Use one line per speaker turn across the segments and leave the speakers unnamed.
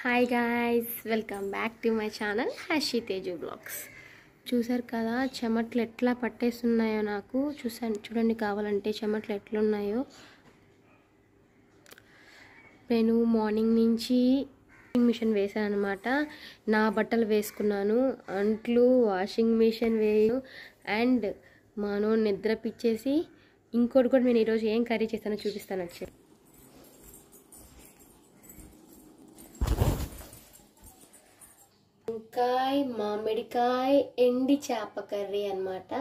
Hi guys welcome back to my channel Harshi Teju vlogs చూసారు కదా చెమట్లు ఎట్లా పట్టేస్తున్నాయో నాకు చూసాను చూడండి కావాలంటే చెమట్లు ఎట్లున్నాయో నేను మార్నింగ్ నుంచి వాషింగ్ మిషన్ వేసాను అనమాట నా బట్టలు వేసుకున్నాను అంట్లు వాషింగ్ మిషన్ వేయు అండ్ మాను నిద్ర పిచ్చేసి ఇంకోటి కూడా నేను ఈరోజు ఏం కర్రీ చేస్తానో చూపిస్తాను వచ్చి వంకాయ మామిడికాయ ఎండి చేప కర్రీ అనమాట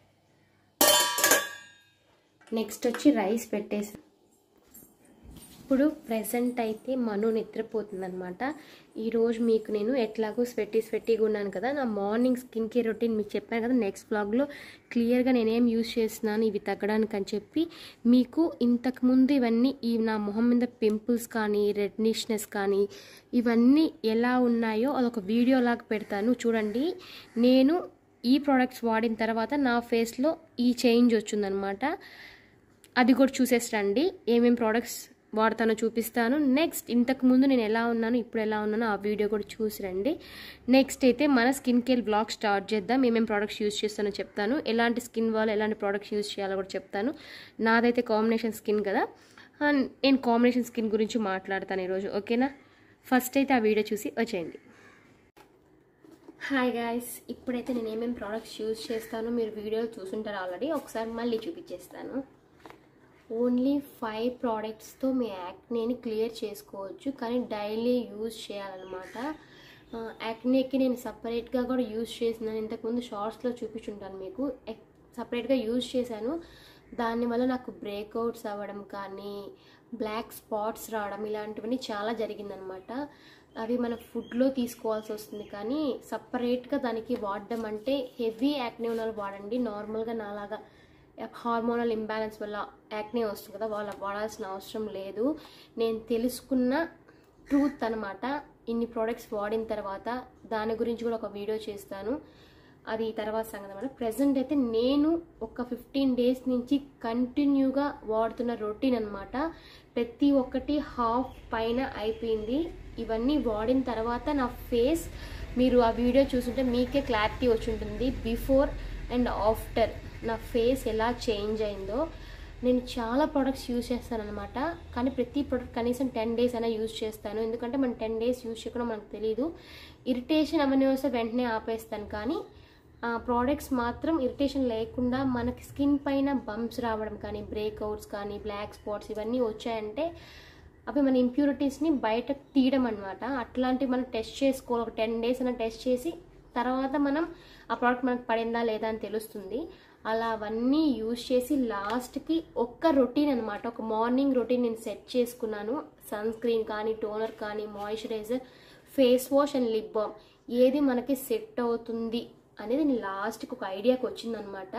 నెక్స్ట్ వచ్చి రైస్ పెట్టేసి ఇప్పుడు ప్రజెంట్ అయితే మను నిద్రపోతుంది అనమాట ఈరోజు మీకు నేను ఎట్లాగో స్వెట్టి స్వెట్టిగా ఉన్నాను కదా నా మార్నింగ్ స్కిన్ కేర్ రొటీన్ మీకు చెప్పాను కదా నెక్స్ట్ బ్లాగ్లో క్లియర్గా నేనేం యూజ్ చేస్తున్నాను ఇవి తగ్గడానికి అని చెప్పి మీకు ఇంతకుముందు ఇవన్నీ ఈ నా మొహం మీద పింపుల్స్ కానీ రెడ్నిష్నెస్ కానీ ఇవన్నీ ఎలా ఉన్నాయో అదొక వీడియో లాగా పెడతాను చూడండి నేను ఈ ప్రోడక్ట్స్ వాడిన తర్వాత నా ఫేస్లో ఈ చేంజ్ వచ్చిందనమాట అది కూడా చూసేసరండి ఏమేం ప్రోడక్ట్స్ వాడతానో చూపిస్తాను నెక్స్ట్ ఇంతకు ముందు నేను ఎలా ఉన్నాను ఇప్పుడు ఎలా ఉన్నానో ఆ వీడియో కూడా చూసి రండి నెక్స్ట్ అయితే మన స్కిన్ కేర్ బ్లాగ్ స్టార్ట్ చేద్దాం ఏమేమి ప్రోడక్ట్స్ యూస్ చేస్తానో చెప్తాను ఎలాంటి స్కిన్ వాళ్ళు ఎలాంటి ప్రోడక్ట్స్ యూస్ చేయాలో కూడా చెప్తాను నాదైతే కాంబినేషన్ స్కిన్ కదా నేను కాంబినేషన్ స్కిన్ గురించి మాట్లాడతాను ఈరోజు ఓకేనా ఫస్ట్ అయితే ఆ వీడియో చూసి వచ్చేయండి హాయ్ గాయస్ ఇప్పుడైతే నేను ఏమేమి ప్రోడక్ట్స్ యూస్ చేస్తానో మీరు వీడియోలు చూసుంటారు ఆల్రెడీ ఒకసారి మళ్ళీ చూపించేస్తాను ఓన్లీ ఫైవ్ ప్రోడక్ట్స్తో మీ యాక్నేని క్లియర్ చేసుకోవచ్చు కానీ డైలీ యూజ్ చేయాలన్నమాట యాక్నేకి నేను సపరేట్గా కూడా యూజ్ చేసినాను ఇంతకుముందు షార్ట్స్లో చూపించుంటాను మీకు సపరేట్గా యూజ్ చేశాను దానివల్ల నాకు బ్రేక్అవుట్స్ అవ్వడం కానీ బ్లాక్ స్పాట్స్ రావడం ఇలాంటివన్నీ చాలా జరిగిందనమాట అవి మన ఫుడ్లో తీసుకోవాల్సి వస్తుంది కానీ సపరేట్గా దానికి వాడడం అంటే హెవీ యాక్నే ఉన్న వాళ్ళు వాడండి నార్మల్గా నాలాగా హార్మోనల్ ఇంబ్యాలెన్స్ వల్ల యాక్నే వస్తుంది కదా వాళ్ళ వాడాల్సిన అవసరం లేదు నేను తెలుసుకున్న ట్రూత్ అనమాట ఇన్ని ప్రోడక్ట్స్ వాడిన తర్వాత దాని గురించి కూడా ఒక వీడియో చేస్తాను అది తర్వాత సంగతి అనమాట ప్రజెంట్ అయితే నేను ఒక ఫిఫ్టీన్ డేస్ నుంచి కంటిన్యూగా వాడుతున్న రొటీన్ అనమాట ప్రతి ఒక్కటి హాఫ్ పైన అయిపోయింది ఇవన్నీ వాడిన తర్వాత నా ఫేస్ మీరు ఆ వీడియో చూస్తుంటే మీకే క్లారిటీ వచ్చి ఉంటుంది బిఫోర్ అండ్ ఆఫ్టర్ నా ఫేస్ ఎలా చేంజ్ అయిందో నేను చాలా ప్రోడక్ట్స్ యూజ్ చేస్తాను అనమాట కానీ ప్రతి ప్రోడక్ట్ కనీసం టెన్ డేస్ అయినా యూజ్ చేస్తాను ఎందుకంటే మనం టెన్ డేస్ యూజ్ చేయకుండా మనకు తెలియదు ఇరిటేషన్ అవన్నీ వస్తే వెంటనే ఆపేస్తాను కానీ ఆ ప్రోడక్ట్స్ మాత్రం ఇరిటేషన్ లేకుండా మనకి స్కిన్ పైన బంప్స్ రావడం కానీ బ్రేక్అవుట్స్ కానీ బ్లాక్ స్పాట్స్ ఇవన్నీ వచ్చాయంటే అవి మన ఇంప్యూరిటీస్ని బయట తీయడం అనమాట అట్లాంటివి మనం టెస్ట్ చేసుకోవాలి ఒక టెన్ డేస్ అయినా టెస్ట్ చేసి తర్వాత మనం ఆ ప్రోడక్ట్ మనకు పడిందా లేదా అని తెలుస్తుంది అలా అవన్నీ యూజ్ చేసి లాస్ట్కి ఒక్క రొటీన్ అనమాట ఒక మార్నింగ్ రొటీన్ నేను సెట్ చేసుకున్నాను సన్ స్క్రీన్ కానీ టోనర్ కానీ moisturiser face wash and lip balm ఏది మనకి సెట్ అవుతుంది అనేది నేను లాస్ట్కి ఒక ఐడియాకి వచ్చిందనమాట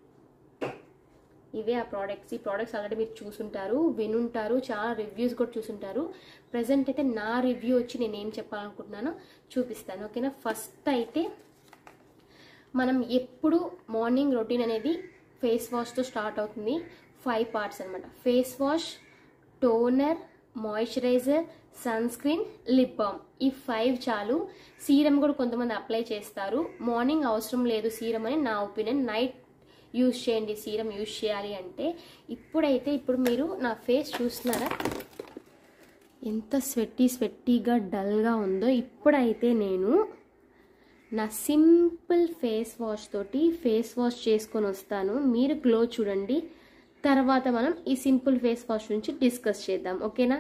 ఇవే ఆ ప్రోడక్ట్స్ ఈ ప్రోడక్ట్స్ ఆల్రెడీ మీరు చూసుంటారు వినుంటారు చాలా రివ్యూస్ కూడా చూసుంటారు ప్రజెంట్ అయితే నా రివ్యూ వచ్చి నేను ఏం చెప్పాలనుకుంటున్నానో చూపిస్తాను ఓకేనా ఫస్ట్ అయితే మనం ఎప్పుడు మార్నింగ్ రొటీన్ అనేది ఫేస్ వాష్తో స్టార్ట్ అవుతుంది ఫైవ్ పార్ట్స్ అనమాట face wash toner moisturiser sunscreen lip balm ఈ ఫైవ్ చాలు సీరం కూడా కొంతమంది అప్లై చేస్తారు మార్నింగ్ అవసరం లేదు సీరం అని నా ఒపీనియన్ నైట్ యూజ్ చేయండి సీరం యూజ్ చేయాలి అంటే ఇప్పుడైతే ఇప్పుడు మీరు నా ఫేస్ చూస్తున్నారా ఎంత స్వెట్టి స్వెట్టీగా డల్గా ఉందో ఇప్పుడైతే నేను నా సింపుల్ ఫేస్ వాష్ తోటి ఫేస్ వాష్ చేసుకొని వస్తాను మీరు గ్లో చూడండి తర్వాత మనం ఈ సింపుల్ ఫేస్ వాష్ నుంచి డిస్కస్ చేద్దాం ఓకేనా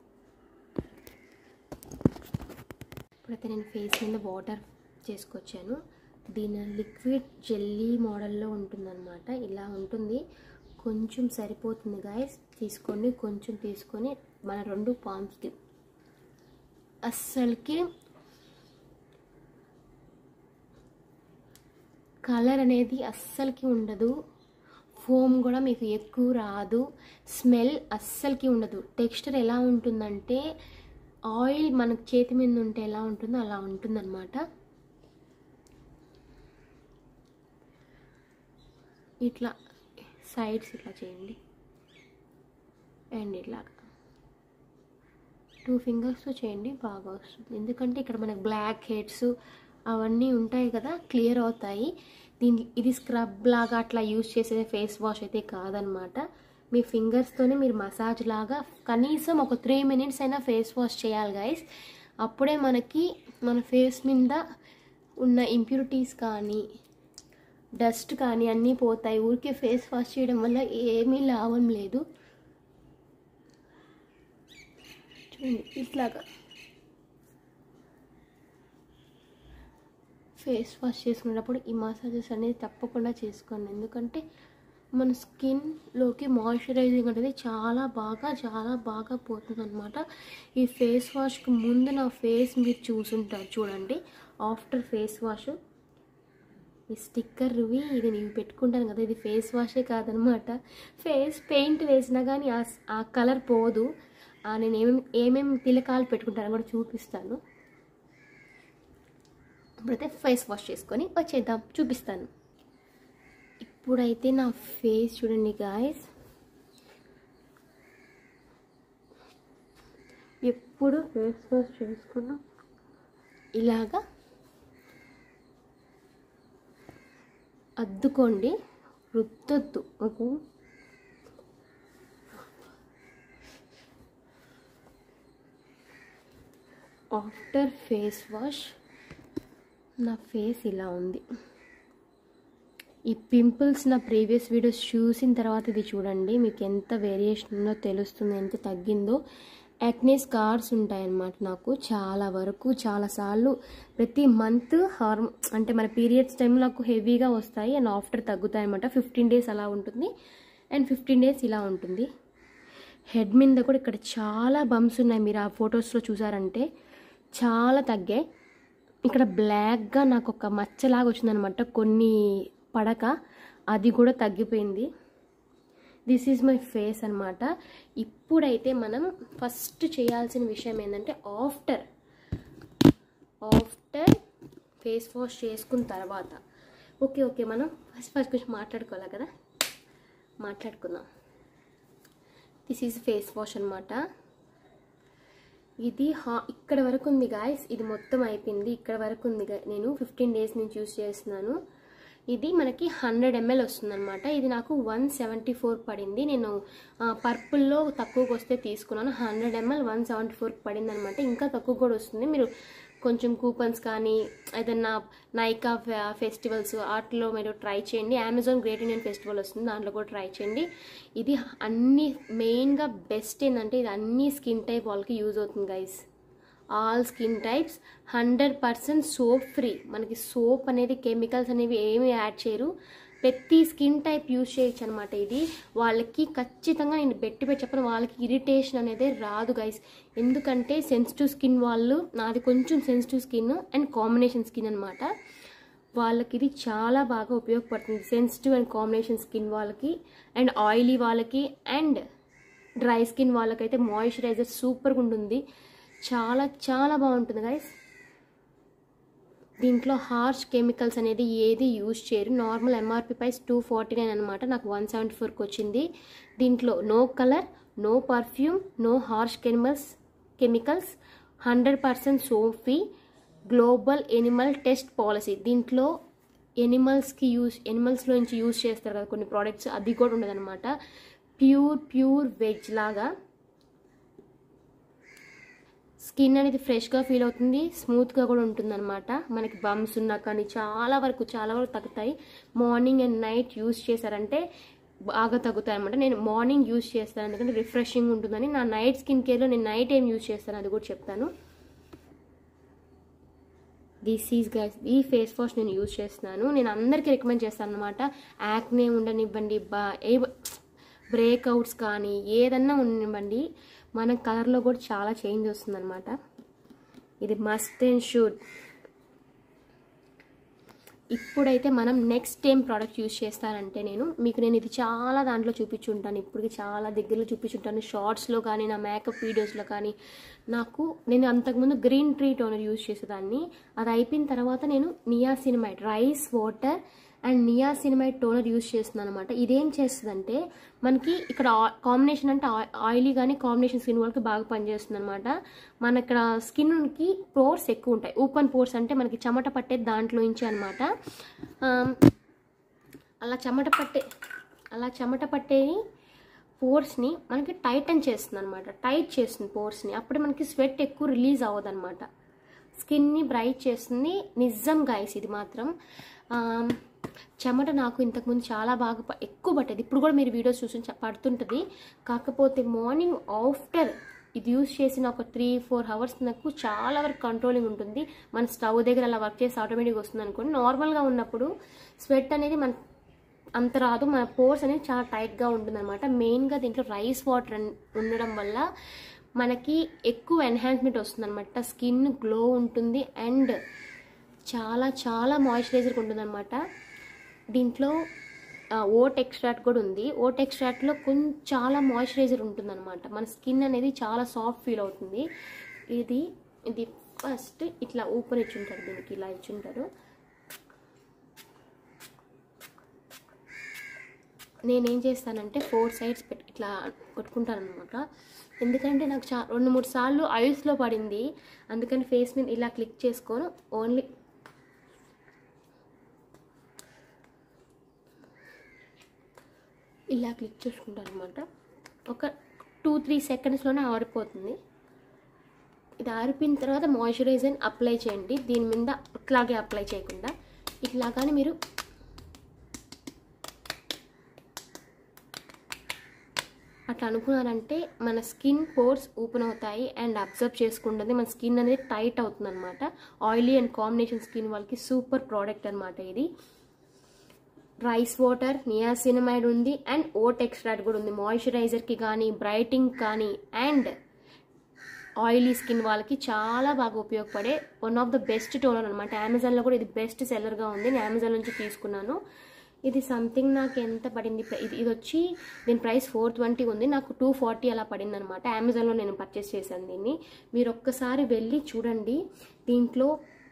ఇప్పుడైతే నేను ఫేస్ మీద వాటర్ చేసుకొచ్చాను దీని లిక్విడ్ జెల్లీ మోడల్లో ఉంటుందన్నమాట ఇలా ఉంటుంది కొంచెం సరిపోతుంది గాయస్ తీసుకోండి కొంచెం తీసుకొని మన రెండు పామ్స్కి అస్సలకి కలర్ అనేది అస్సలకి ఉండదు ఫోమ్ కూడా మీకు ఎక్కువ రాదు స్మెల్ అస్సలకి ఉండదు టెక్స్చర్ ఎలా ఉంటుందంటే ఆయిల్ మనకు చేతి మీద ఉంటే ఎలా ఉంటుందో అలా ఉంటుందన్నమాట ఇట్లా సైడ్స్ ఇట్లా చేయండి అండ్ ఇట్లాగా టూ ఫింగర్స్తో చేయండి బాగా వస్తుంది ఎందుకంటే ఇక్కడ మనకు బ్లాక్ హెడ్స్ అవన్నీ ఉంటాయి కదా క్లియర్ అవుతాయి దీని ఇది స్క్రబ్ లాగా అట్లా యూజ్ చేసే ఫేస్ వాష్ అయితే కాదనమాట మీ ఫింగర్స్తోనే మీరు మసాజ్ లాగా కనీసం ఒక త్రీ మినిట్స్ అయినా ఫేస్ వాష్ చేయాలి గైస్ అప్పుడే మనకి మన ఫేస్ మీద ఉన్న ఇంప్యూరిటీస్ కానీ డస్ట్ కానీ అన్నీ పోతాయి ఊరికే ఫేస్ వాష్ చేయడం వల్ల ఏమీ లాభం లేదు చూడండి ఇట్లాగా ఫేస్ వాష్ చేసుకునేటప్పుడు ఈ మసాజెస్ అనేది తప్పకుండా చేసుకోండి ఎందుకంటే మన స్కిన్లోకి మాయిశ్చరైజింగ్ అనేది చాలా బాగా చాలా బాగా పోతుంది అనమాట ఈ ఫేస్ వాష్కి ముందు నా ఫేస్ మీరు చూసుంటారు చూడండి ఆఫ్టర్ ఫేస్ వాష్ ఈ స్టిక్కర్ ఇవి ఇది నేను పెట్టుకుంటాను కదా ఇది ఫేస్ వాషే కాదనమాట ఫేస్ పెయింట్ వేసినా కానీ ఆ ఆ కలర్ పోదు ఆ నేను ఏమేమి ఏమేమి తిలకాలు పెట్టుకుంటానో కూడా చూపిస్తాను ఇప్పుడైతే ఫేస్ వాష్ చేసుకొని వచ్చేద్దాం చూపిస్తాను ఇప్పుడైతే నా ఫేస్ చూడండి గాయస్ ఎప్పుడు ఫేస్ వాష్ చేసుకున్నా ఇలాగా అద్దుకోండి రుద్దొద్దు ఓకే ఆఫ్టర్ ఫేస్ వాష్ నా ఫేస్ ఇలా ఉంది ఈ పింపుల్స్ నా ప్రీవియస్ వీడియోస్ చూసిన తర్వాత ఇది చూడండి మీకు ఎంత వేరియేషన్ ఉందో తెలుస్తుంది ఎంత తగ్గిందో యాక్నే స్కార్స్ ఉంటాయన్నమాట నాకు చాలా వరకు చాలాసార్లు ప్రతి మంత్ హార్మ్ అంటే మన పీరియడ్స్ టైంలో నాకు హెవీగా వస్తాయి అండ్ ఆఫ్టర్ తగ్గుతాయి అనమాట ఫిఫ్టీన్ డేస్ అలా ఉంటుంది అండ్ ఫిఫ్టీన్ డేస్ ఇలా ఉంటుంది హెడ్ మీద కూడా ఇక్కడ చాలా బంప్స్ ఉన్నాయి మీరు ఆ ఫొటోస్లో చూసారంటే చాలా తగ్గాయి ఇక్కడ బ్లాక్గా నాకు ఒక మచ్చలాగా వచ్చిందనమాట కొన్ని పడక అది కూడా తగ్గిపోయింది దిస్ ఈజ్ మై ఫేస్ అనమాట ఇప్పుడైతే మనం ఫస్ట్ చేయాల్సిన విషయం ఏంటంటే ఆఫ్టర్ ఆఫ్టర్ ఫేస్ వాష్ చేసుకున్న తర్వాత ఓకే ఓకే మనం ఫస్ట్ ఫస్ట్ కొంచెం మాట్లాడుకోవాలి కదా మాట్లాడుకుందాం దిస్ ఈజ్ ఫేస్ వాష్ అనమాట ఇది హా ఇక్కడ వరకు ఉంది గాయస్ ఇది మొత్తం అయిపోయింది ఇక్కడ వరకు ఉంది గా- నేను ఫిఫ్టీన్ డేస్ నుంచి యూస్ చేస్తున్నాను ఇది మనకి హండ్రెడ్ ఎంఎల్ వస్తుందన్నమాట ఇది నాకు వన్ సెవెంటీ ఫోర్ పడింది నేను ఆ, పర్పుల్లో తక్కువకి వస్తే తీసుకున్నాను hundred ML one seventy four పడింది అనమాట ఇంకా తక్కువ కూడా వస్తుంది మీరు కొంచెం కూపన్స్ కానీ ఏదన్నా నైకా ఫె- ఫెస్టివల్స్ వాటిలో మీరు ట్రై చేయండి అమెజాన్ గ్రేట్ ఇండియన్ ఫెస్టివల్ వస్తుంది దాంట్లో కూడా ట్రై చేయండి ఇది అన్ని మెయిన్గా బెస్ట్ ఏంటంటే ఇది అన్ని స్కిన్ టైప్ వాళ్ళకి యూజ్ అవుతుంది guys all skin types hundred percent soap free మనకి సోప్ అనేది కెమికల్స్ అనేవి ఏమి యాడ్ చేయరు ప్రతి స్కిన్ టైప్ యూజ్ చేయొచ్చు అనమాట ఇది వాళ్ళకి ఖచ్చితంగా నేను పెట్టి పెట్టి చెప్పను వాళ్ళకి ఇరిటేషన్ అనేది రాదు గైస్ ఎందుకంటే సెన్సిటివ్ స్కిన్ వాళ్ళు నాది కొంచెం sensitive skin and combination skin అనమాట వాళ్ళకి ఇది చాలా బాగా ఉపయోగపడుతుంది సెన్సిటివ్ అండ్ కాంబినేషన్ స్కిన్ వాళ్ళకి అండ్ ఆయిలీ వాళ్ళకి అండ్ డ్రై స్కిన్ వాళ్ళకైతే మాయిశ్చరైజర్ సూపర్గా ఉంటుంది చాలా చాలా బాగుంటుంది గైస్ దీంట్లో హార్ష్ కెమికల్స్ అనేది ఏది యూజ్ చేయరు normal MRP price two forty nine అనమాట నాకు వన్ సెవెంటీ ఫోర్కి వచ్చింది దీంట్లో no colour no perfume no harsh chemicals chemicals hundred percent soap free global animal test policy దీంట్లో ఎనిమల్స్కి యూజ్ ఎనిమల్స్లో నుంచి యూజ్ చేస్తారు కదా కొన్ని ప్రోడక్ట్స్ అది కూడా ఉండదన్నమాట ప్యూర్ ప్యూర్ వెజ్ లాగా స్కిన్ అనేది ఫ్రెష్గా ఫీల్ అవుతుంది స్మూత్గా కూడా ఉంటుంది అనమాట మనకి బమ్స్ ఉన్నా కానీ చాలా వరకు చాలా వరకు తగ్గుతాయి మార్నింగ్ అండ్ నైట్ యూస్ చేశారంటే బాగా తగ్గుతాయి అనమాట నేను మార్నింగ్ యూస్ చేస్తాను ఎందుకంటే రిఫ్రెషింగ్ ఉంటుందని నా నైట్ స్కిన్ కేర్లో నేను నైట్ ఏం యూస్ చేస్తాను అది కూడా చెప్తాను దిస్ ఈజ్ గైస్ ఈ ఫేస్ వాష్ నేను యూజ్ చేస్తున్నాను నేను అందరికీ రికమెండ్ చేస్తాను అనమాట యాక్నే ఉండనివ్వండి బా ఏ బ్రేక్అవుట్స్ కానీ ఏదన్నా ఉండనివ్వండి మన కలర్లో కూడా చాలా చేంజ్ వస్తుందన్నమాట ఇది మస్ట్ అండ్ షూడ్ ఇప్పుడైతే మనం నెక్స్ట్ ఏం ప్రోడక్ట్ యూజ్ చేస్తానంటే నేను మీకు నేను ఇది చాలా దాంట్లో చూపించుంటాను ఇప్పటికి చాలా దగ్గరలో చూపించుంటాను షార్ట్స్లో కానీ నా మేకప్ వీడియోస్లో కానీ నాకు నేను అంతకుముందు గ్రీన్ ట్రీ టోనర్ యూజ్ చేసేదాన్ని అది అయిపోయిన తర్వాత నేను niacinamide rice water and niacinamide toner use చేస్తున్నాను అనమాట ఇదేం చేస్తుందంటే మనకి ఇక్కడ కాంబినేషన్ అంటే ఆయిలీ కానీ కాంబినేషన్ స్కిన్ వాళ్ళకి బాగా పనిచేస్తుంది అనమాట మన ఇక్కడ స్కిన్కి పోర్స్ ఎక్కువ ఉంటాయి ఓపెన్ పోర్స్ అంటే మనకి చెమట పట్టే దాంట్లో నుంచి అనమాట అలా చెమట పట్టే అలా చెమట పట్టేది పోర్స్ని మనకి టైటన్ చేస్తుంది అనమాట టైట్ చేస్తుంది పోర్స్ని అప్పుడు మనకి స్వెట్ ఎక్కువ రిలీజ్ అవ్వదు అనమాట స్కిన్ని బ్రైట్ చేస్తుంది నిజం గాయస్ ఇది మాత్రం ఆమ్, చెమట నాకు ఇంతకుముందు చాలా బాగా ప- ఎక్కువ పట్టేది ఇప్పుడు కూడా మీరు వీడియోస్ చూసి చ- పడుతుంటుంది కాకపోతే మార్నింగ్ ఆఫ్టర్ ఇది యూస్ చేసిన ఒక త్రీ ఫోర్ అవర్స్ నాకు చాలా వరకు కంట్రోలింగ్ ఉంటుంది మన స్టవ్ దగ్గర అలా వర్క్ చేసి ఆటోమేటిక్గా వస్తుంది అనుకోండి నార్మల్గా ఉన్నప్పుడు స్వెట్ అనేది మన అంత రాదు మన పోర్స్ అనేది చాలా టైట్గా ఉంటుంది అనమాట మెయిన్గా దీంట్లో రైస్ వాటర్ ఉండడం వల్ల మనకి ఎక్కువ ఎన్హాన్స్మెంట్ వస్తుంది అనమాట స్కిన్ గ్లో ఉంటుంది అండ్ చాలా చాలా మాయిశ్చరైజర్ ఉంటుంది అనమాట దీంట్లో ఓట్ ఎక్స్ట్రాక్ట్ కూడా ఉంది ఓట్ ఎక్స్ట్రాక్ట్లో కొంచెం చాలా మాయిశ్చరైజర్ ఉంటుంది అనమాట మన స్కిన్ అనేది చాలా సాఫ్ట్ ఫీల్ అవుతుంది ఇది ఇది ఫస్ట్ ఇట్లా ఓపెన్ ఇచ్చుంటారు దీనికి ఇలా ఇచ్చుంటారు నేనేం చేస్తానంటే ఫోర్ సైడ్స్ పెట్టి ఇట్లా కొట్టుకుంటాను అనమాట ఎందుకంటే నాకు చా రెండు మూడు సార్లు ఐస్లో పడింది అందుకని ఫేస్ మీద ఇలా క్లిక్ చేసుకొని ఓన్లీ ఇలా క్లిక్ చేసుకుంటాను అనమాట ఒక టూ త్రీ సెకండ్స్లోనే ఆరిపోతుంది ఇది ఆరిపోయిన తర్వాత మాయిశ్చరైజర్ అప్లై చేయండి దీని మీద ఇట్లాగే అప్లై చేయకుండా ఇట్లాగానే మీరు అట్లా అనుకున్నారంటే మన స్కిన్ పోర్స్ ఓపెన్ అవుతాయి అండ్ అబ్జర్వ్ చేసుకుంటుంది మన స్కిన్ అనేది టైట్ అవుతుంది అనమాట ఆయిలీ అండ్ కాంబినేషన్ స్కిన్ వాళ్ళకి సూపర్ ప్రోడక్ట్ అనమాట ఇది రైస్ వాటర్ నియాసినమైడ్ ఉంది అండ్ ఓట్ ఎక్స్ట్రాక్ట్ కూడా ఉంది మాయిశ్చరైజర్కి కానీ బ్రైటింగ్ కానీ అండ్ ఆయిలీ స్కిన్ వాళ్ళకి చాలా బాగా ఉపయోగపడే one of the best toner అనమాట అమెజాన్లో కూడా ఇది బెస్ట్ సెల్లర్గా ఉంది నేను అమెజాన్ నుంచి తీసుకున్నాను ఇది సంథింగ్ నాకు ఎంత పడింది ప్ర- ఇది ఇది వచ్చి దీని ప్రైస్ ఫోర్ ట్వంటీ ఉంది నాకు టూ ఫార్టీ అలా పడింది అనమాట అమెజాన్లో నేను పర్చేస్ చేశాను దీన్ని మీరు ఒక్కసారి వెళ్ళి చూడండి దీంట్లో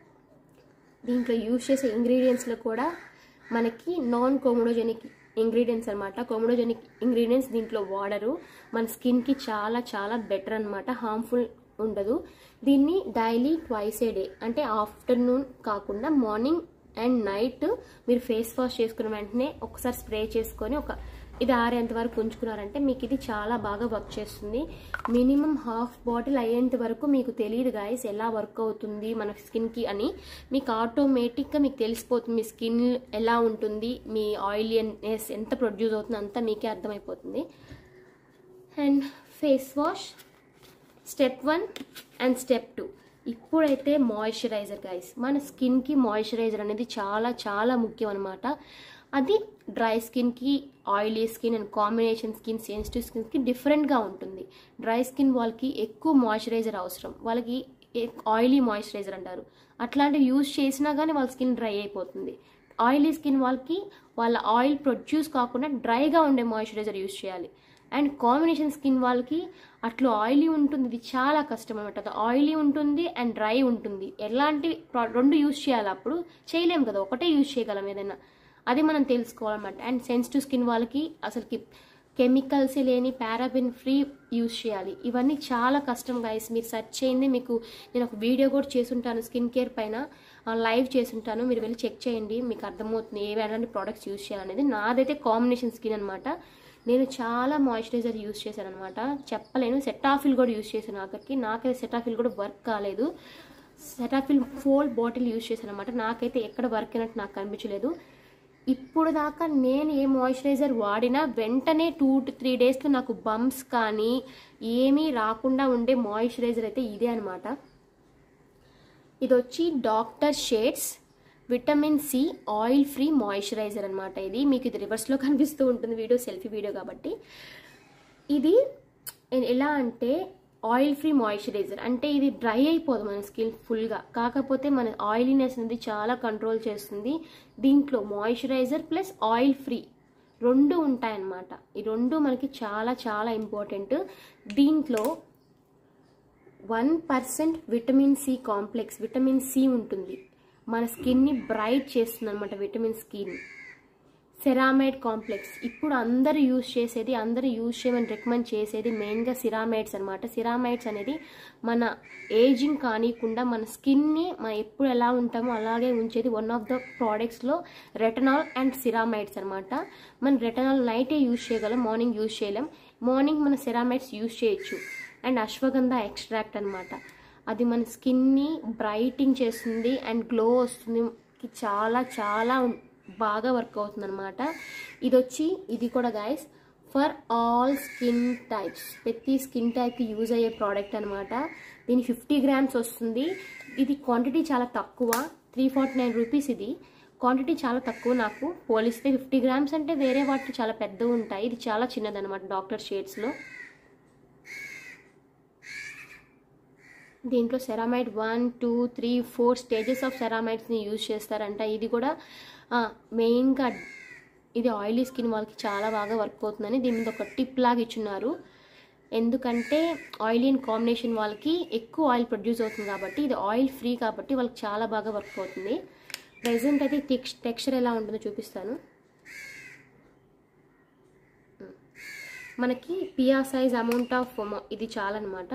దీంట్లో యూజ్ చేసే ఇంగ్రీడియంట్స్లో కూడా మనకి నాన్ కోమోడోజెనిక్ ఇంగ్రీడియంట్స్ అనమాట కోమోడోజెనిక్ ఇంగ్రీడియంట్స్ దీంట్లో వాడరు మన స్కిన్కి చాలా చాలా బెటర్ అనమాట హార్మ్ఫుల్ ఉండదు దీన్ని డైలీ ట్వైస్ ఏ డే అంటే ఆఫ్టర్నూన్ కాకుండా మార్నింగ్ అండ్ నైట్ మీరు ఫేస్ వాష్ చేసుకున్న వెంటనే ఒకసారి స్ప్రే చేసుకొని ఒక ఇది ఆరేంత వరకు ఉంచుకున్నారంటే మీకు ఇది చాలా బాగా వర్క్ చేస్తుంది మినిమం హాఫ్ బాటిల్ అయ్యేంత వరకు మీకు తెలియదు గాయస్ ఎలా వర్క్ అవుతుంది మన స్కిన్కి అని మీకు ఆటోమేటిక్గా మీకు తెలిసిపోతుంది మీ స్కిన్ ఎలా ఉంటుంది మీ ఆయిలీనెస్ ఎంత ప్రొడ్యూస్ అవుతుంది అంతా మీకే అర్థమైపోతుంది and face wash step one and step two ఇప్పుడైతే మాయిశ్చరైజర్ గైస్ మన స్కిన్కి మాయిశ్చరైజర్ అనేది చాలా చాలా ముఖ్యం అనమాట అది డ్రై స్కిన్కి oily skin and combination skin sensitive స్కిన్కి డిఫరెంట్గా ఉంటుంది డ్రై స్కిన్ వాళ్ళకి ఎక్కువ మాయిశ్చరైజర్ అవసరం వాళ్ళకి ఆయిలీ మాయిశ్చరైజర్ అంటారు అట్లాంటివి యూజ్ చేసినా కానీ వాళ్ళ స్కిన్ డ్రై అయిపోతుంది ఆయిలీ స్కిన్ వాళ్ళకి వాళ్ళ ఆయిల్ ప్రొడ్యూస్ కాకుండా డ్రైగా ఉండే మాయిశ్చరైజర్ యూజ్ చేయాలి అండ్ కాంబినేషన్ స్కిన్ వాళ్ళకి అట్లా ఆయిలీ ఉంటుంది ఇది చాలా కష్టం అనమాట అది ఆయిలీ ఉంటుంది అండ్ డ్రై ఉంటుంది ఎలాంటి ప్రా- రెండు యూజ్ చేయాలి అప్పుడు చేయలేం కదా ఒకటే యూజ్ చేయగలం ఏదైనా అది మనం తెలుసుకోవాలన్నమాట అండ్ సెన్సిటివ్ స్కిన్ వాళ్ళకి అసలుకి కెమికల్స్ లేని పారాబిన్ ఫ్రీ యూజ్ చేయాలి ఇవన్నీ చాలా కష్టం గైస్ మీరు సెర్చ్ చేయండి మీకు నేను ఒక వీడియో కూడా చేసుంటాను స్కిన్ కేర్ పైన లైవ్ చేసుంటాను మీరు వెళ్ళి చెక్ చేయండి మీకు అర్థమవుతుంది ఏ ఎలాంటి ప్రోడక్ట్స్ యూజ్ చేయాలనేది నాదైతే కాంబినేషన్ స్కిన్ అనమాట నేను చాలా మాయిశ్చరైజర్ యూజ్ చేశాను అనమాట చెప్పలేను సెటాఫిల్ కూడా యూజ్ చేశాను ఆఖరికి నాకైతే సెటాఫిల్ కూడా వర్క్ కాలేదు సెటాఫిల్ ఫోల్ బాటిల్ యూజ్ చేశాను అనమాట నాకైతే ఎక్కడ వర్క్ అయినట్టు నాకు కనిపించలేదు ఇప్పుడు దాకా నేను ఏ మాయిశ్చరైజర్ వాడినా వెంటనే టూ టు త్రీ డేస్లో నాకు బంప్స్ కానీ ఏమీ రాకుండా ఉండే మాయిశ్చరైజర్ అయితే ఇదే అనమాట ఇది వచ్చి doctor shades vitamin C oil free moisturiser అనమాట ఇది మీకు ఇది రివర్స్లో కనిపిస్తూ ఉంటుంది వీడియో సెల్ఫీ వీడియో కాబట్టి ఇది ఎలా అంటే ఆయిల్ ఫ్రీ మాయిశ్చరైజర్ అంటే ఇది డ్రై అయిపోదు మన స్కిన్ ఫుల్గా కాకపోతే మన ఆయిలీనెస్ అనేది చాలా కంట్రోల్ చేస్తుంది దీంట్లో మాయిశ్చరైజర్ ప్లస్ ఆయిల్ ఫ్రీ రెండు ఉంటాయన్నమాట ఈ రెండు మనకి చాలా చాలా ఇంపార్టెంట్ దీంట్లో one percent vitamin C complex vitamin C ఉంటుంది మన స్కిన్ని బ్రైట్ చేస్తుంది అనమాట విటమిన్ స్కిన్ సెరామైడ్ కాంప్లెక్స్ ఇప్పుడు అందరూ యూజ్ చేసేది అందరూ యూజ్ చేయమని రికమెండ్ చేసేది మెయిన్గా సిరామైడ్స్ అనమాట సిరామైడ్స్ అనేది మన ఏజింగ్ కానికుండా మన స్కిన్ని మనం ఎప్పుడు ఎలా ఉంటామో అలాగే ఉంచేది వన్ ఆఫ్ ద ప్రోడక్ట్స్లో రెటనాల్ అండ్ సిరామైడ్స్ అనమాట మనం రెటనాల్ నైటే యూజ్ చేయగలం మార్నింగ్ యూజ్ చేయలేం మార్నింగ్ మన సిరామైడ్స్ యూజ్ చేయొచ్చు అండ్ అశ్వగంధ ఎక్స్ట్రాక్ట్ అనమాట అది మన స్కిన్ని బ్రైటింగ్ చేస్తుంది అండ్ గ్లో వస్తుంది చాలా చాలా బాగా వర్క్ అవుతుంది అనమాట ఇది వచ్చి ఇది కూడా guys for all skin types ప్రతి స్కిన్ టైప్కి యూజ్ అయ్యే ప్రోడక్ట్ అనమాట దీని ఫిఫ్టీ గ్రామ్స్ వస్తుంది ఇది క్వాంటిటీ చాలా తక్కువ త్రీ ఫార్టీ నైన్ రూపీస్ ఇది క్వాంటిటీ చాలా తక్కువ నాకు పోలిస్తే ఫిఫ్టీ గ్రామ్స్ అంటే వేరే వాటికి చాలా పెద్దవి ఉంటాయి ఇది చాలా చిన్నదనమాట డాక్టర్ షేడ్స్లో దీంట్లో ceramide one two three four stages of సెరామైడ్స్ని యూజ్ చేస్తారంట ఇది కూడా మెయిన్గా ఇది ఆయిలీ స్కిన్ వాళ్ళకి చాలా బాగా వర్క్ అవుతుందని దీని మీద ఒక టిప్ లాగా ఇచ్చున్నారు ఎందుకంటే ఆయిలీ అండ్ కాంబినేషన్ వాళ్ళకి ఎక్కువ ఆయిల్ ప్రొడ్యూస్ అవుతుంది కాబట్టి ఇది ఆయిల్ ఫ్రీ కాబట్టి వాళ్ళకి చాలా బాగా వర్క్ అవుతుంది ప్రజెంట్ అయితే టెక్స్ టెక్స్చర్ ఎలా ఉంటుందో చూపిస్తాను మనకి పియా సైజ్ అమౌంట్ ఆఫ్ ఇది చాలన్నమాట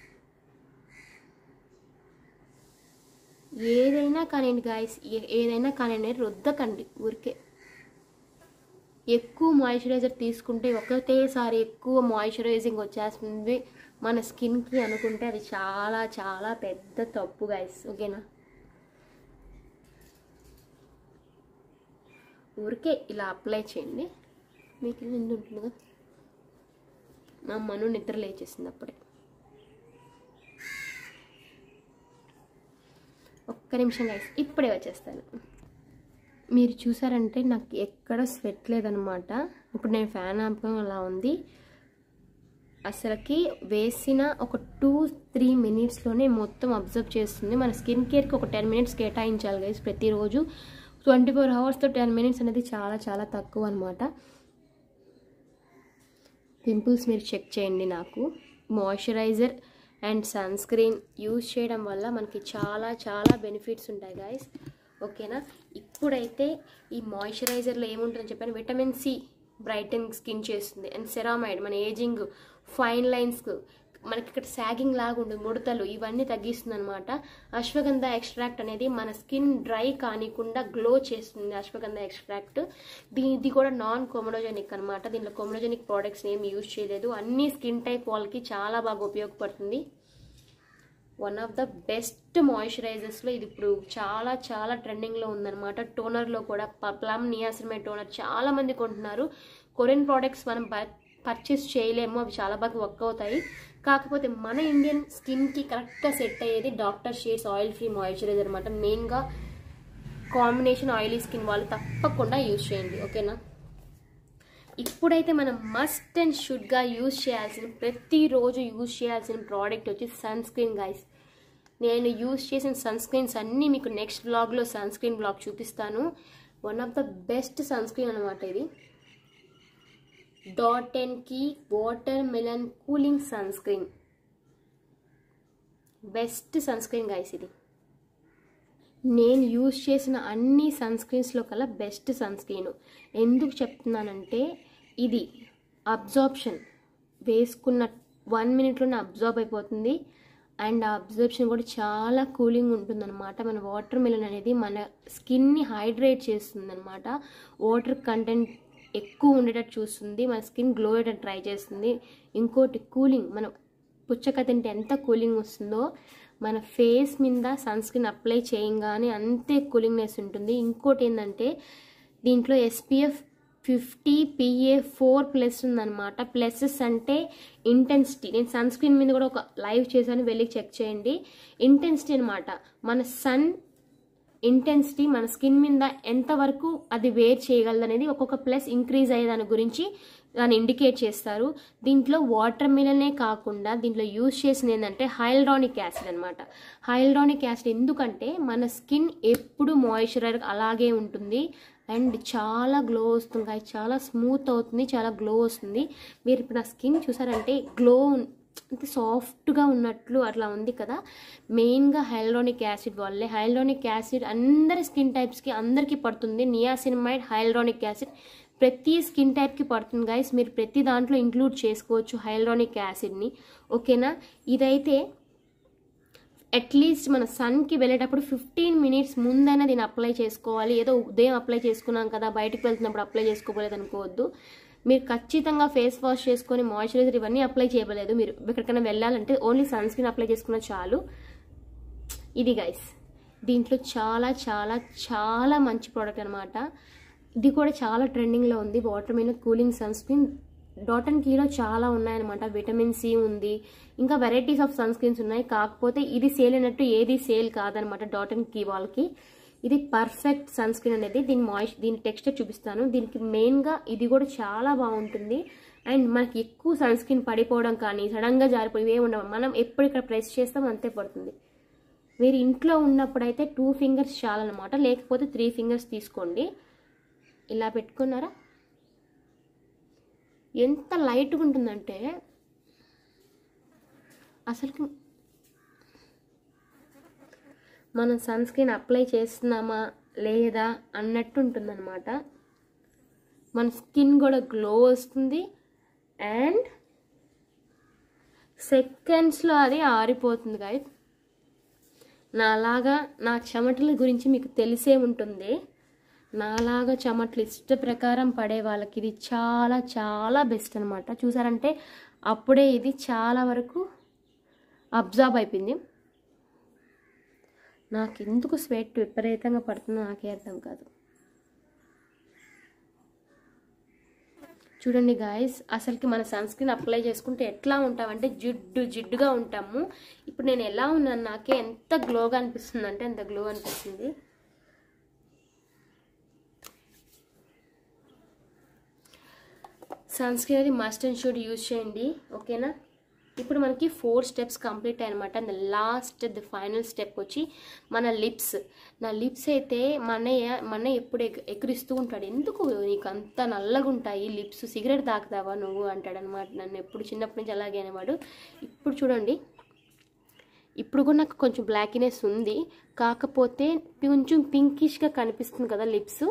ఏదైనా కానివ్వండి గాయస్ ఏదైనా కానివ్వండి రుద్దకండి ఊరికే ఎక్కువ మాయిశ్చరైజర్ తీసుకుంటే ఒకటేసారి ఎక్కువ మాయిశ్చరైజింగ్ వచ్చేస్తుంది మన స్కిన్కి అనుకుంటే అది చాలా చాలా పెద్ద తప్పు గాయస్ ఓకేనా ఊరికే ఇలా అప్లై చేయండి మీకు నిండు ఉంటుంది కదా మా మను నిద్ర లేచేసింది అప్పుడే ఒక్క నిమిషం గైస్ ఇప్పుడే వచ్చేస్తాను మీరు చూసారంటే నాకు ఎక్కడ స్వెట్ లేదనమాట ఇప్పుడు నేను ఫ్యాన్ ఆపడం అలా ఉంది అసలుకి వేసిన ఒక టూ త్రీ మినిట్స్లోనే మొత్తం అబ్జర్వ్ చేస్తుంది మన స్కిన్ కేర్కి ఒక టెన్ మినిట్స్ కేటాయించాలి గైస్ ప్రతిరోజు ట్వంటీ ఫోర్ అవర్స్తో టెన్ మినిట్స్ అనేది చాలా చాలా తక్కువ అనమాట పింపుల్స్ మీరు చెక్ చేయండి నాకు moisturiser and sunscreen use చేయడం వల్ల మనకి చాలా చాలా బెనిఫిట్స్ ఉంటాయి గాయస్ ఓకేనా ఇప్పుడైతే ఈ మాయిశ్చరైజర్లో ఏముంటుందని చెప్పాను విటమిన్ సి బ్రైటన్ స్కిన్ చేస్తుంది అండ్ సెరామైడ్ మన ఏజింగ్ ఫైన్ లైన్స్ మనకి ఇక్కడ శాగింగ్ లాగా ఉంటుంది ముడతలు ఇవన్నీ తగ్గిస్తుంది అనమాట అశ్వగంధ ఎక్స్ట్రాక్ట్ అనేది మన స్కిన్ డ్రై కానికుండా గ్లో చేస్తుంది అశ్వగంధ ఎక్స్ట్రాక్ట్ దీనిది కూడా నాన్ కొమడోజెనిక్ అనమాట దీంట్లో కొమడోజెనిక్ ప్రోడక్ట్స్ ఏమి యూజ్ చేయలేదు అన్ని స్కిన్ టైప్ వాళ్ళకి చాలా బాగా ఉపయోగపడుతుంది వన్ ఆఫ్ ద బెస్ట్ మాయిశ్చరైజర్స్లో ఇది ఇప్పుడు చాలా చాలా ట్రెండింగ్లో ఉందన్నమాట టోనర్లో కూడా ప్లమ్ నియాసినమైన టోనర్ చాలా మంది కొంటున్నారు కొరియన్ ప్రోడక్ట్స్ మనం పర్చేస్ చేయలేము అవి చాలా బాగా వర్క్ అవుతాయి కాకపోతే మన ఇండియన్ స్కిన్కి కరెక్ట్గా సెట్ అయ్యేది doctor shades oil free moisturiser అనమాట మెయిన్గా కాంబినేషన్ ఆయిలీ స్కిన్ వాళ్ళు తప్పకుండా యూజ్ చేయండి ఓకేనా ఇప్పుడైతే మనం మస్ట్ అండ్ షుడ్గా యూజ్ చేయాల్సిన ప్రతిరోజు యూజ్ చేయాల్సిన ప్రోడక్ట్ వచ్చి సన్ స్క్రీన్ గైస్ నేను యూజ్ చేసిన సన్ స్క్రీన్స్ అన్నీ మీకు నెక్స్ట్ బ్లాగ్లో సన్ స్క్రీన్ బ్లాగ్ చూపిస్తాను one of the best sunscreen అనమాట ఇది dot key watermelon cooling sunscreen best sunscreen guys ఇది నేను యూజ్ చేసిన అన్ని సన్ స్క్రీన్స్లో కల్లా బెస్ట్ సన్ స్క్రీన్ ఎందుకు చెప్తున్నానంటే ఇది అబ్జార్ప్షన్ వేసుకున్న వన్ మినిట్లోనే అబ్జార్బ్ అయిపోతుంది అండ్ ఆ అబ్జర్ప్షన్ కూడా చాలా కూలింగ్ ఉంటుందన్నమాట మన వాటర్ మిలన్ అనేది మన స్కిన్ని హైడ్రేట్ చేస్తుంది అనమాట వాటర్ కంటెంట్ ఎక్కువ ఉండేటట్టు చూస్తుంది మన స్కిన్ గ్లో అయ్యేటట్టు ట్రై చేస్తుంది ఇంకోటి కూలింగ్ మనం పుచ్చక తింటే ఎంత కూలింగ్ వస్తుందో మన ఫేస్ మీద సన్ స్క్రీన్ అప్లై చేయంగానే అంతే కూలింగ్నెస్ ఉంటుంది ఇంకోటి ఏంటంటే దీంట్లో SPF fifty PA four plus ఉందన్నమాట ప్లసెస్ అంటే ఇంటెన్సిటీ నేను సన్ స్క్రీన్ మీద కూడా ఒక లైవ్ చేశాను వెళ్ళి చెక్ చేయండి ఇంటెన్సిటీ అనమాట మన సన్ ఇంటెన్సిటీ మన స్కిన్ మీద ఎంతవరకు అది వేర్ చేయగలదు అనేది ఒక్కొక్క ప్లస్ ఇంక్రీజ్ అయ్యే దాని గురించి దాన్ని ఇండికేట్ చేస్తారు దీంట్లో వాటర్ మిలనే కాకుండా దీంట్లో యూజ్ చేసింది ఏంటంటే హైల్రానిక్ యాసిడ్ అనమాట హైల్రానిక్ యాసిడ్ ఎందుకంటే మన స్కిన్ ఎప్పుడు మాయిశ్చరైజర్ అలాగే ఉంటుంది అండ్ చాలా గ్లో వస్తుంది guys. చాలా స్మూత్ అవుతుంది చాలా గ్లో వస్తుంది మీరు ఇప్పుడు నా స్కిన్ చూసారంటే గ్లో అంటే సాఫ్ట్గా ఉన్నట్లు అట్లా ఉంది కదా మెయిన్గా హైల్రోనిక్ యాసిడ్ వల్లే హైల్రోనిక్ యాసిడ్ అందరి స్కిన్ టైప్స్కి అందరికీ పడుతుంది నియాసినమైడ్ హైల్రోనిక్ యాసిడ్ ప్రతి స్కిన్ టైప్కి పడుతుంది గైస్ మీరు ప్రతి దాంట్లో ఇంక్లూడ్ చేసుకోవచ్చు హైల్రానిక్ యాసిడ్ని ఓకేనా ఇదైతే అట్లీస్ట్ మన సన్కి వెళ్ళేటప్పుడు ఫిఫ్టీన్ మినిట్స్ ముందైనా దీన్ని అప్లై చేసుకోవాలి ఏదో ఉదయం అప్లై చేసుకున్నాం కదా బయటకు వెళ్తున్నప్పుడు అప్లై చేసుకోలేదు అనుకోవద్దు మీరు ఖచ్చితంగా ఫేస్ వాష్ చేసుకొని మాయిశ్చరైజర్ ఇవన్నీ అప్లై చేయలేదు మీరు ఎక్కడికైనా వెళ్ళాలంటే ఓన్లీ సన్ స్క్రీన్ అప్లై చేసుకున్న చాలు ఇది గైస్ దీంట్లో చాలా చాలా చాలా మంచి ప్రోడక్ట్ అనమాట ఇది కూడా చాలా ట్రెండింగ్లో ఉంది వాటర్ మీద cooling sunscreen dot and కీలో చాలా ఉన్నాయన్నమాట విటమిన్ సి ఉంది ఇంకా వెరైటీస్ ఆఫ్ సన్ స్క్రీన్స్ ఉన్నాయి కాకపోతే ఇది సేల్ అయినట్టు ఏది సేల్ కాదనమాట డాట్ అండ్ కీ వాళ్ళకి ఇది పర్ఫెక్ట్ సన్ స్క్రీన్ అనేది దీని మాయిస్ దీని టెక్స్చర్ చూపిస్తాను దీనికి మెయిన్గా ఇది కూడా చాలా బాగుంటుంది అండ్ మనకి ఎక్కువ సన్ స్క్రీన్ పడిపోవడం కానీ సడన్గా జారిపోయి ఏమి ఉండవు మనం ఎప్పుడు ఇక్కడ ప్రెస్ చేస్తాం అంతే పడుతుంది మీరు ఇంట్లో ఉన్నప్పుడైతే టూ ఫింగర్స్ చాలన్నమాట లేకపోతే త్రీ ఫింగర్స్ తీసుకోండి ఇలా పెట్టుకున్నారా ఎంత లైట్గా ఉంటుందంటే అసలు మనం సన్ స్క్రీన్ అప్లై చేస్తున్నామా లేదా అన్నట్టు ఉంటుందన్నమాట మన స్కిన్ కూడా గ్లో వస్తుంది అండ్ సెకండ్స్లో అది ఆరిపోతుంది గాయస్ నాలాగా నా చెమటల గురించి మీకు తెలిసే ఉంటుంది నాలాగా చెమటలు ఇష్ట ప్రకారం పడే వాళ్ళకి ఇది చాలా చాలా బెస్ట్ అనమాట చూసారంటే అప్పుడే ఇది చాలా వరకు అబ్జార్బ్ అయిపోయింది నాకు ఎందుకు స్వెట్ విపరీతంగా పడుతుందో నాకే అర్థం కాదు చూడండి గాయస్ అసలుకి మన సన్ స్క్రీన్ అప్లై చేసుకుంటే ఎట్లా ఉంటామంటే జిడ్డు జిడ్డుగా ఉంటాము ఇప్పుడు నేను ఎలా ఉన్నాను నాకే ఎంత గ్లోగా అనిపిస్తుంది అంటే ఎంత గ్లో అనిపిస్తుంది సన్ స్క్రీన్ అది మస్ట్ అండ్ షుడ్ యూజ్ చేయండి ఓకేనా ఇప్పుడు మనకి ఫోర్ స్టెప్స్ కంప్లీట్ అనమాట and last the final step వచ్చి మన లిప్స్ నా లిప్స్ అయితే మనయ్య మన ఎప్పుడు ఎగ్ ఎగిరిస్తూ ఉంటాడు ఎందుకు నీకు అంత నల్లగా ఉంటాయి లిప్స్ సిగరెట్ తాకుతావా నువ్వు అంటాడు అనమాట నన్ను ఎప్పుడు చిన్నప్పటి నుంచి అలాగే అనేవాడు ఇప్పుడు చూడండి ఇప్పుడు కూడా నాకు కొంచెం బ్లాకినెస్ ఉంది కాకపోతే కొంచెం పింకిష్గా కనిపిస్తుంది కదా లిప్స్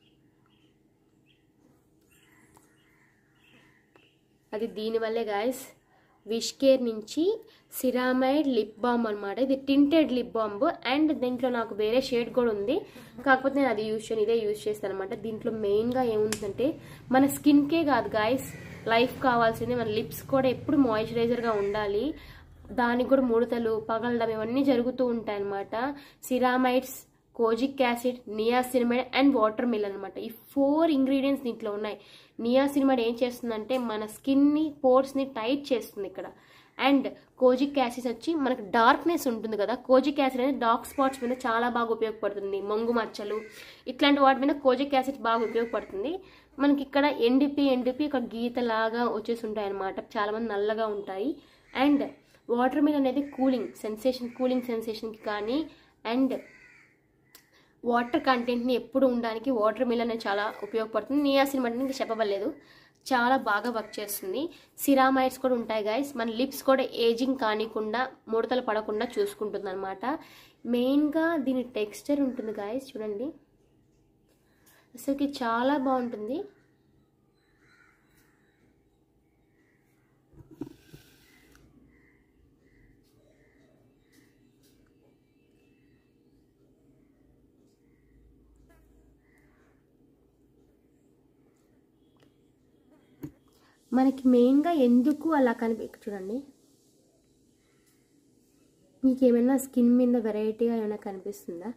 అది దీనివల్లే గాయస్ విష్ కేర్ నుంచి సిరామైడ్ లిప్ బామ్ అనమాట ఇది టింటెడ్ లిప్ బాంబ్ అండ్ దీంట్లో నాకు వేరే షేడ్ కూడా ఉంది కాకపోతే నేను అది యూజ్ చేయను ఇదే యూజ్ చేస్తాను అనమాట దీంట్లో మెయిన్గా ఏముందంటే మన స్కిన్కే కాదు గాయస్ లైఫ్ కావాల్సింది మన లిప్స్ కూడా ఎప్పుడు మాయిశ్చరైజర్గా ఉండాలి దానికి కూడా ముడతలు పగలడం ఇవన్నీ జరుగుతూ ఉంటాయి అనమాట ceramides kojic acid niacinamide and water watermelon అనమాట ఈ ఫోర్ ఇంగ్రీడియంట్స్ దీంట్లో ఉన్నాయి నియాసినమైడ్ ఏం చేస్తుందంటే మన స్కిన్ని పోర్స్ని టైట్ చేస్తుంది ఇక్కడ అండ్ కోజిక్ యాసిడ్ వచ్చి మనకు డార్క్నెస్ ఉంటుంది కదా కోజిక్ యాసిడ్ అనేది డార్క్ స్పాట్స్ మీద చాలా బాగా ఉపయోగపడుతుంది మొంగు మచ్చలు ఇట్లాంటి వాటి మీద కోజిక్ యాసిడ్ బాగా ఉపయోగపడుతుంది మనకి ఇక్కడ ఎండిపి ఎండిపి ఒక గీత లాగా వచ్చేసి ఉంటాయి అనమాట చాలా మంది నల్లగా ఉంటాయి అండ్ వాటర్ మిల్ అనేది కూలింగ్ సెన్సేషన్ కూలింగ్ సెన్సేషన్కి కానీ అండ్ వాటర్ కంటెంట్ని ఎప్పుడు ఉండడానికి వాటర్ మిల్ అనేది చాలా ఉపయోగపడుతుంది నియాసిన్ అంటే ఇంకా చెప్పబడలేదు చాలా బాగా వర్క్ చేస్తుంది సిరామైడ్స్ కూడా ఉంటాయి గాయస్ మన లిప్స్ కూడా ఏజింగ్ కానికుండా ముడతలు పడకుండా చూసుకుంటుంది అనమాట మెయిన్గా దీని టెక్స్చర్ ఉంటుంది గాయస్ చూడండి అసలుకి చాలా బాగుంటుంది మనకి మెయిన్గా ఎందుకు అలా కనిపి చూడండి మీకు ఏమైనా స్కిన్ మీద వెరైటీగా ఏమైనా కనిపిస్తుందా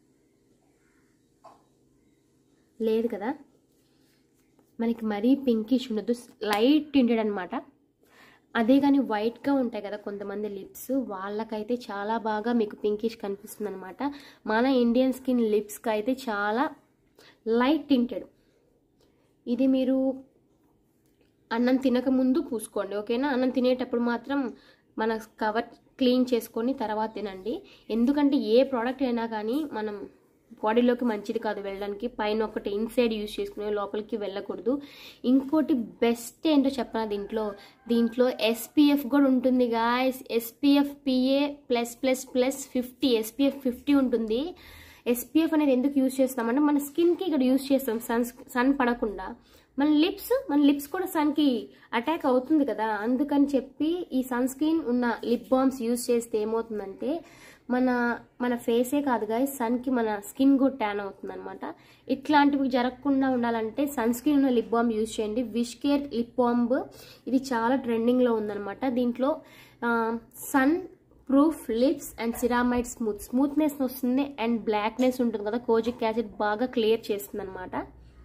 లేదు కదా మనకి మరీ పింకిష్ ఉండదు లైట్ టింటెడ్ అనమాట అదే కానీ వైట్గా ఉంటాయి కదా కొంతమంది లిప్స్ వాళ్ళకైతే చాలా బాగా మీకు పింకిష్ కనిపిస్తుంది అనమాట మన ఇండియన్ స్కిన్ లిప్స్కి అయితే చాలా లైట్ టింటెడ్ ఇది మీరు అన్నం తినక ముందు పూసుకోండి ఓకేనా అన్నం తినేటప్పుడు మాత్రం మన కవర్ క్లీన్ చేసుకొని తర్వాత తినండి ఎందుకంటే ఏ ప్రోడక్ట్ అయినా కానీ మనం బాడీలోకి మంచిది కాదు వెళ్ళడానికి పైన ఒకటి ఇన్సైడ్ యూజ్ చేసుకునే లోపలికి వెళ్ళకూడదు ఇంకోటి బెస్ట్ ఏంటో చెప్పనా దీంట్లో దీంట్లో ఎస్పీఎఫ్ కూడా ఉంటుంది guys SPF PA plus plus plus fifty SPF fifty ఉంటుంది ఎస్పీఎఫ్ అనేది ఎందుకు యూజ్ చేస్తామంటే మన స్కిన్కి ఇక్కడ యూజ్ చేస్తాం సన్ సన్ పడకుండా మన లిప్స్ మన లిప్స్ కూడా సన్కి అటాక్ అవుతుంది కదా అందుకని చెప్పి ఈ సన్ స్క్రీన్ ఉన్న లిప్ బామ్స్ యూజ్ చేస్తే ఏమవుతుందంటే మన మన ఫేసే కాదు గాయ సన్కి మన స్కిన్ కూడా ట్యాన్ అవుతుంది అనమాట ఇట్లాంటివి జరగకుండా ఉండాలంటే సన్ స్క్రీన్ ఉన్న లిప్ బామ్ యూజ్ చేయండి విష్ కేర్ లిప్ బామ్ ఇది చాలా ట్రెండింగ్లో ఉందన్నమాట దీంట్లో sun proof lips and ceramide smooth smoothness వస్తుంది అండ్ బ్లాక్నెస్ ఉంటుంది కదా కోజిక్ యాసిడ్ బాగా క్లియర్ చేస్తుంది అనమాట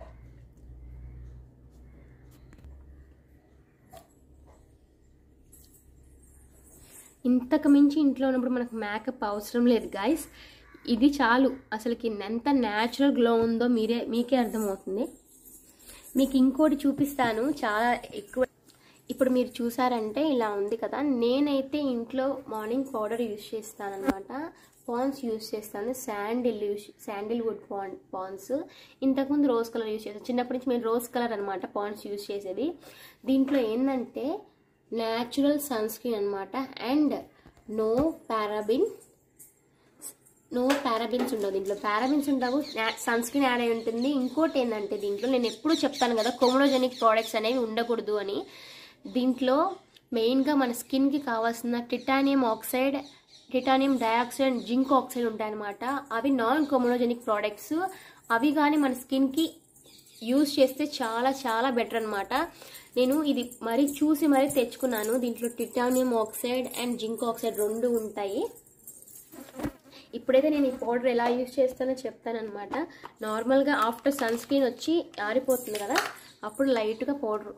ఇంతకు మించి ఇంట్లో ఉన్నప్పుడు మనకు మేకప్ అవసరం లేదు గాయస్ ఇది చాలు అసలుకి ఎంత న్యాచురల్ గ్లో ఉందో మీరే మీకే అర్థమవుతుంది మీకు ఇంకోటి చూపిస్తాను చాలా ఎక్కువ ఇప్పుడు మీరు చూసారంటే ఇలా ఉంది కదా నేనైతే ఇంట్లో మార్నింగ్ పౌడర్ యూస్ చేస్తాను అనమాట పాన్స్ యూస్ చేస్తాను sandal use sandalwood Pond Pond's ఇంతకుముందు రోజ్ కలర్ యూస్ చేస్తాను చిన్నప్పటి నుంచి మేము రోజ్ కలర్ అనమాట పాన్స్ యూస్ చేసేది దీంట్లో ఏంటంటే న్యాచురల్ సన్ స్క్రీన్ అనమాట and no paraben no parabens ఉండవు దీంట్లో పారాబిన్స్ ఉండవు సన్ స్క్రీన్ యాడ్ అయి ఉంటుంది ఇంకోటి ఏంటంటే దీంట్లో నేను ఎప్పుడు చెప్తాను కదా కొమోనోజెనిక్ ప్రోడక్ట్స్ అనేవి ఉండకూడదు అని దీంట్లో మెయిన్గా మన స్కిన్కి కావాల్సిన titanium oxide titanium dioxide and zinc oxide ఉంటాయన్నమాట అవి నాన్ కొమోనోజెనిక్ ప్రోడక్ట్స్ అవి కానీ మన స్కిన్కి యూజ్ చేస్తే చాలా చాలా బెటర్ అనమాట నేను ఇది మరీ చూసి మరీ తెచ్చుకున్నాను దీంట్లో titanium oxide and zinc oxide రెండు ఉంటాయి ఇప్పుడైతే నేను ఈ పౌడర్ ఎలా యూజ్ చేస్తానో చెప్తానమాట నార్మల్గా ఆఫ్టర్ సన్ స్క్రీన్ వచ్చి ఆరిపోతుంది కదా అప్పుడు లైట్గా పౌడర్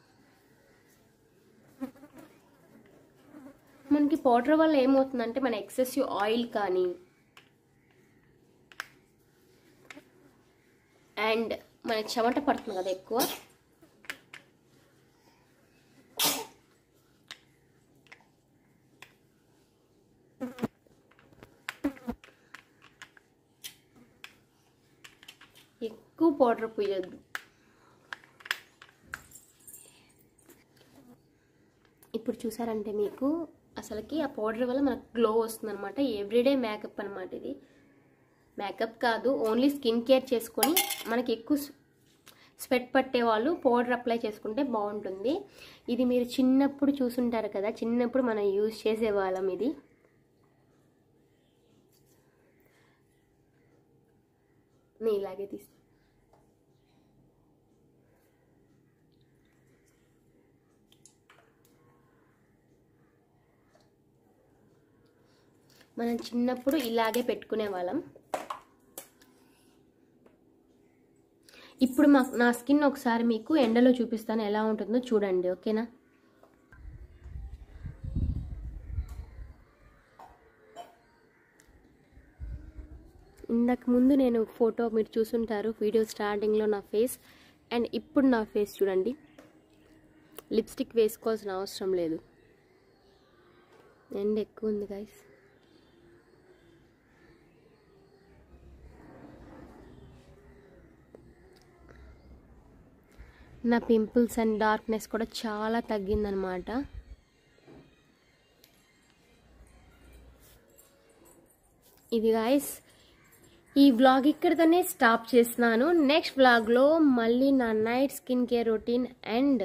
మనకి పౌడర్ వల్ల ఏమవుతుందంటే మన ఎక్సెసివ్ ఆయిల్ కానీ అండ్ మన చెమట పడుతుంది కదా ఎక్కువ ఎక్కువ పౌడర్ పూయొద్దు ఇప్పుడు చూసారంటే మీకు అసలుకి ఆ పౌడర్ వల్ల మనకు గ్లో వస్తుంది అనమాట ఎవ్రీడే మేకప్ అనమాట ఇది మేకప్ కాదు ఓన్లీ స్కిన్ కేర్ చేసుకొని మనకి ఎక్కువ స్వెట్ పట్టే వాళ్ళు పౌడర్ అప్లై చేసుకుంటే బాగుంటుంది ఇది మీరు చిన్నప్పుడు చూసుంటారు కదా చిన్నప్పుడు మనం యూజ్ చేసేవాళ్ళం ఇది నేను ఇలాగే తీస్తాను మనం చిన్నప్పుడు ఇలాగే పెట్టుకునే వాళ్ళం ఇప్పుడు మా నా స్కిన్ ఒకసారి మీకు ఎండలో చూపిస్తాను ఎలా ఉంటుందో చూడండి ఓకేనా ఇంతకు ముందు నేను ఫోటో మీరు చూసుంటారు వీడియో స్టార్టింగ్లో నా ఫేస్ అండ్ ఇప్పుడు నా ఫేస్ చూడండి లిప్స్టిక్ వేసుకోవాల్సిన అవసరం లేదు ఎండ ఎక్కువ ఉంది గైస్ నా పింపుల్స్ అండ్ డార్క్నెస్ కూడా చాలా తగ్గిందనమాట ఇది గాయస్ ఈ వ్లాగ్ ఇక్కడితోనే స్టాప్ చేస్తున్నాను నెక్స్ట్ వ్లాగ్లో మళ్ళీ నా night skin care routine and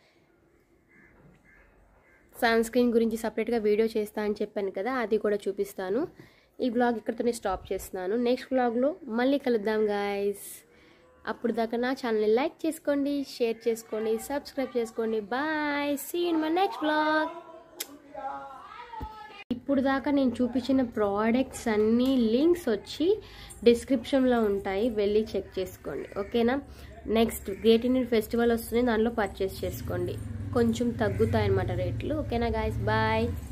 sunscreen గురించి సపరేట్గా వీడియో చేస్తా అని చెప్పాను కదా అది కూడా చూపిస్తాను ఈ వ్లాగ్ ఇక్కడితోనే స్టాప్ చేస్తున్నాను నెక్స్ట్ వ్లాగ్లో మళ్ళీ కలుద్దాం గాయస్ అప్పుడు దాకా నా ఛానల్ని లైక్ చేసుకోండి షేర్ చేసుకోండి సబ్స్క్రైబ్ చేసుకోండి bye see in my next vlog ఇప్పుడు దాకా నేను చూపించిన ప్రోడక్ట్స్ అన్నీ లింక్స్ వచ్చి డిస్క్రిప్షన్లో ఉంటాయి వెళ్ళి చెక్ చేసుకోండి ఓకేనా నెక్స్ట్ గ్రేట్ ఇండియన్ ఫెస్టివల్ వస్తుంది దానిలో పర్చేస్ చేసుకోండి కొంచెం తగ్గుతాయి అన్నమాట రేట్లు ఓకేనా గాయస్ బాయ్